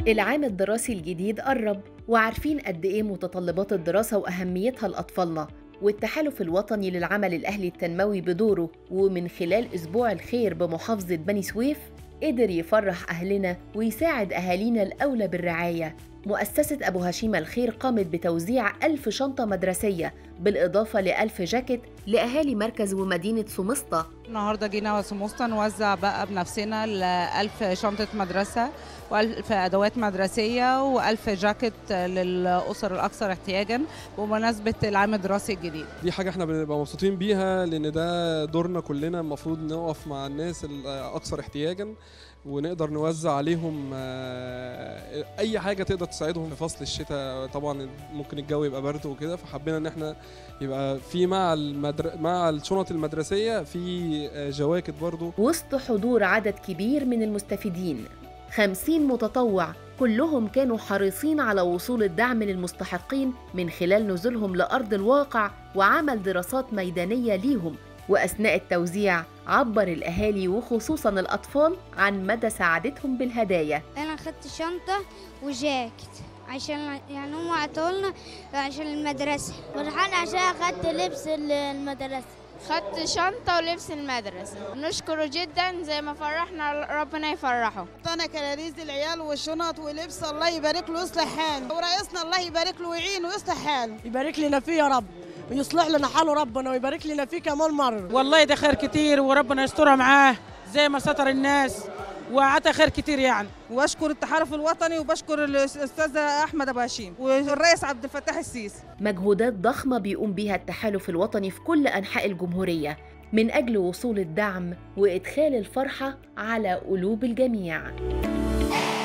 العام الدراسي الجديد قرب وعارفين قد إيه متطلبات الدراسة وأهميتها لأطفالنا والتحالف الوطني للعمل الأهلي التنموي بدوره ومن خلال أسبوع الخير بمحافظة بني سويف قدر يفرح أهلنا ويساعد أهالينا الأولى بالرعاية مؤسسة أبو هشيم الخير قامت بتوزيع ألف شنطة مدرسية بالإضافة لألف جاكيت لأهالي مركز ومدينة سمسطة النهارده جينا سموسطة نوزع بقى بنفسنا ال 1000 شنطة مدرسة و1000 أدوات مدرسية و1000 جاكيت للأسر الأكثر احتياجا بمناسبة العام الدراسي الجديد. دي حاجة احنا بنبقى مبسوطين بيها لأن ده دورنا كلنا المفروض نقف مع الناس الأكثر احتياجا ونقدر نوزع عليهم آه، أي حاجة تقدر تساعدهم في فصل الشتاء طبعا ممكن الجو يبقى برد وكده فحبينا إن احنا يبقى في مع المدر... مع الشنط المدرسية في آه، جواكت برضو وسط حضور عدد كبير من المستفيدين خمسين متطوع كلهم كانوا حريصين على وصول الدعم للمستحقين من خلال نزولهم لأرض الواقع وعمل دراسات ميدانية ليهم وأثناء التوزيع عبر الأهالي وخصوصا الأطفال عن مدى سعادتهم بالهدايا انا خدت شنطه وجاكيت عشان يعني هم عطولنا عشان المدرسه فرحان عشان اخدت لبس المدرسه خدت شنطة ولبس المدرسة نشكره جدا زي ما فرحنا ربنا يفرحه انا كراريز العيال والشنط ولبس الله يبارك له ويصلح حاله ورئيسنا الله يبارك له ويعينه ويصلح حاله يبارك لنا فيه يا رب ويصلح لنا حاله ربنا ويبارك لنا فيه كمان مرة والله ده خير كتير وربنا يسترها معاه زي ما ستر الناس وعطى خير كتير يعني واشكر التحالف الوطني وبشكر الاستاذ احمد ابو هشيم والرئيس عبد الفتاح السيسي مجهودات ضخمة بيقوم بيها التحالف الوطني في كل أنحاء الجمهورية من أجل وصول الدعم وإدخال الفرحة على قلوب الجميع